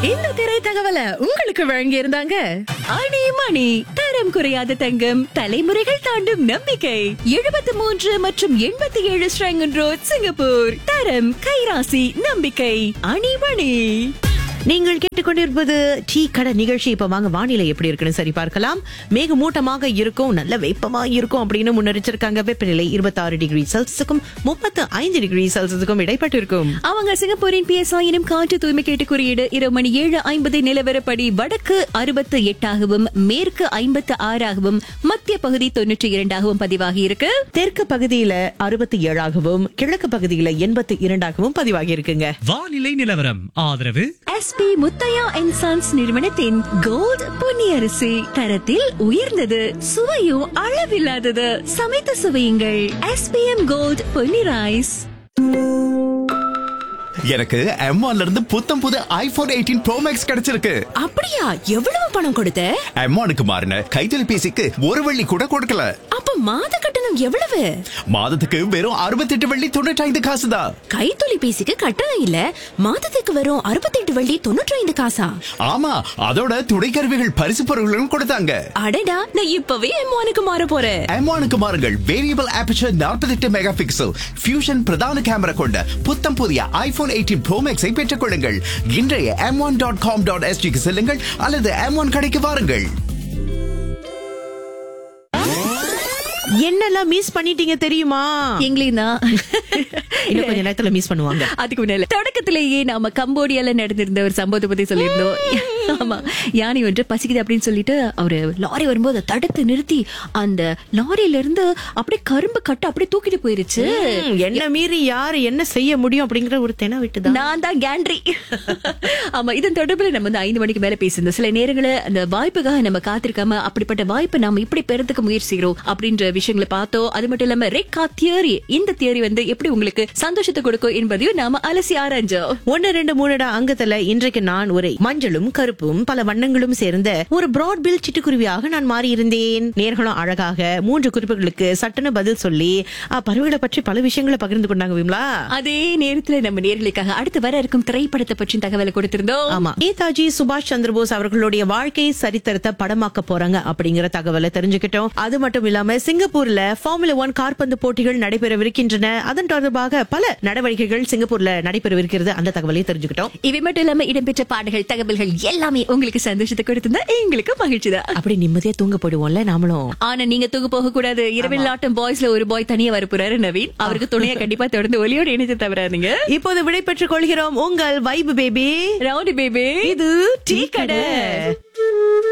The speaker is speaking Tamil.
இந்த திரை தகவலை உங்களுக்கு வழங்கி இருந்தாங்க அணி மணி தரம் குறையாத தங்கம் தலைமுறைகள் தாண்டும் நம்பிக்கை எழுபத்தி மூன்று மற்றும் எண்பத்தி ஏழு ஸ்ரங்கன் ரோட் சிங்கப்பூர் தரம் கைராசி நம்பிக்கை அணிமணி நீங்கள் கேட்டுக்கொண்டிருப்பது டீ கடை நிகழ்ச்சி இப்ப வாங்க வானிலை எப்படி இருக்குன்னு சரி பார்க்கலாம் மேகமூட்டமாக இருக்கும் நல்ல வெப்பமா இருக்கும் அப்படின்னு முன்னெரிச்சிருக்காங்க வெப்பநிலை இருபத்தி டிகிரி செல்சியஸுக்கும் முப்பத்து ஐந்து டிகிரி செல்சியஸுக்கும் இடைப்பட்டு இருக்கும் அவங்க சிங்கப்பூரின் பிஎஸ்ஐ எனும் காற்று தூய்மை கேட்டு குறியீடு இரவு மணி ஏழு ஐம்பது நிலவரப்படி வடக்கு அறுபத்து எட்டாகவும் மேற்கு ஐம்பத்து ஆறாகவும் மத்திய பகுதி தொன்னூற்றி இரண்டாகவும் பதிவாகி இருக்கு தெற்கு பகுதியில அறுபத்தி ஏழாகவும் கிழக்கு பகுதியில எண்பத்தி இரண்டாகவும் பதிவாகி இருக்குங்க வானிலை நிலவரம் ஆதரவு எஸ்பி முத்தையா அண்ட் சன்ஸ் நிறுவனத்தின் கோல்ட் பொன்னியரிசி தரத்தில் உயர்ந்தது சுவையும் அளவில்லாதது சமைத்து சுவையுங்கள் எஸ்பிஎம் கோல்ட் பொன்னி ரைஸ் எனக்கு M1 ல இருந்து புத்தம் புது ஐபோன் எயிட்டீன் ப்ரோ மேக்ஸ் கிடைச்சிருக்கு அப்படியா எவ்வளவு பணம் கொடுத்த M1க்கு மாறின கைத்தொலைபேசிக்கு ஒரு வெள்ளி கூட கொடுக்கல அப்ப மாத கட்டணம் எவ்வளவு மாதத்துக்கு வெறும் அறுபத்தெட்டு வெள்ளி தொண்ணூற்றி ஐந்து காசு தான் கைத்தொலைபேசிக்கு கட்டணம் இல்ல மாதத்துக்கு வரும் அறுபத்தெட்டு வள்ளி தொண்ணூற்றி ஐந்து காசா ஆமா அதோட துணைக்கருவிகள் பரிசு பொருள்களும் கொடுத்தாங்க அடடா நான் இப்பவே எம்மானுக்கு மாற போறேன் M1க்கு மாறுங்கள் variable aperture 48 mega pixel fusion பிரதான கேமரா கொண்ட புத்தம் புதிய ஐபோன் எயிட்டீன் ப்ரோ மேக்ஸை பெற்றுக் கொள்ளுங்கள் இன்றைய M one dot com dot எஸ்டிக்கு செல்லுங்கள் அல்லது எம் ஒன் கடைக்கு வாருங்கள் என்னெல்லாம் மிஸ் பண்ணிட்டீங்க தெரியுமா எங்களையும் தான் இன்னும் கொஞ்ச நேரத்துல மிஸ் பண்ணுவாங்க அதுக்கு முன்னால தொடக்கத்திலேயே நாம கம்போடியால நடந்திருந்த ஒரு சம்பவத்தை பத்தி சொல்லியிருந்தோம் ஆமா யானை ஒன்று பசிக்குது அப்படின்னு சொல்லிட்டு அவரு லாரி வரும்போது அதை தடுத்து நிறுத்தி அந்த லாரியில இருந்து அப்படியே கரும்பு கட்டு அப்படியே தூக்கிட்டு போயிருச்சு ம், என்ன மீறி யாரு என்ன செய்ய முடியும் அப்படிங்கிற ஒரு தென விட்டுதான் நான் தான் கேண்ட்ரி ஆமா இதன் தொடர்பில் நம்ம வந்து ஐந்து மணிக்கு மேல பேசியிருந்தோம் சில நேரங்களில் அந்த வாய்ப்புக்காக நம்ம காத்திருக்காம அப்படிப்பட்ட வாய்ப்பை நாம இப்படி பெறதுக்கு முயற்சி செய்கிறோம் அப்படின்ற விஷயங்களை பார்த்தோம் அது மட்டும் இல்லாம ரெக்கா தியரி இந்த தியரி வந்து எப்படி உங்களுக்கு சந்தோஷத்தை கொடுக்கும் என்பதையும் நாம அலசி ஆராய்ஞ்சோம் ஒன்னு ரெண்டு மூணுடா அங்கத்துல இன்றைக்கு நான் ஒரு மஞ்சளும் கருப்பும் பல வண்ணங்களும் சேர்ந்த ஒரு பிராட் பில் சிட்டுக்குருவியாக நான் மாறி இருந்தேன் நேர்களும் அழகாக மூன்று குறிப்புகளுக்கு சட்டுன்னு பதில் சொல்லி அ, பறவைகளை பற்றி பல விஷயங்களை பகிர்ந்து கொண்டாங்க விமலா அதே நேரத்துல நம்ம நேர்களுக்காக அடுத்து வர இருக்கும் திரைப்படத்தை பற்றி தகவலை கொடுத்திருந்தோம் ஆமா நேதாஜி சுபாஷ் சந்திரபோஸ் அவர்களுடைய வாழ்க்கை சரித்திரத்தை படமாக்க போறாங்க அப்படிங்கிற தகவலை தெரிஞ்சுக்கிட்டோம் அது மட்டும் இல்லாம சிங்கப்பூர்ல ஃபார்முலா ஒன் கார்பந்து போட்டிகள் நடைபெறவிருக்கின்றன அதன் தொடர்பாக பல நடவடிக்கைகள் சிங்கப்பூர்ல நடைபெறவிருக்கிறது அந்த தகவலையும் தெரிஞ்சுக்கிட்டோம் இவை மட்டும் இல்லாம இடம்பெற்ற பாடல்கள் தகவல்கள் எல்லாமே உங்களுக்கு சந்தோஷத்தை கொடுத்திருந்தா எங்களுக்கு மகிழ்ச்சி தான் அப்படி நிம்மதியா தூங்க போயிடுவோம்ல நாமளும் ஆனா நீங்க தூங்க போக கூடாது இரவில் ஆட்டம் பாய்ஸ்ல ஒரு பாய் தனியா வர போறாரு நவீன் அவருக்கு துணையா கண்டிப்பா தொடர்ந்து ஒலியோடு இணைத்து தவறாதீங்க இப்போது விடை பெற்றுக் கொள்கிறோம் உங்கள் வைபு பேபி ரவுடி பேபி இது டீ கடை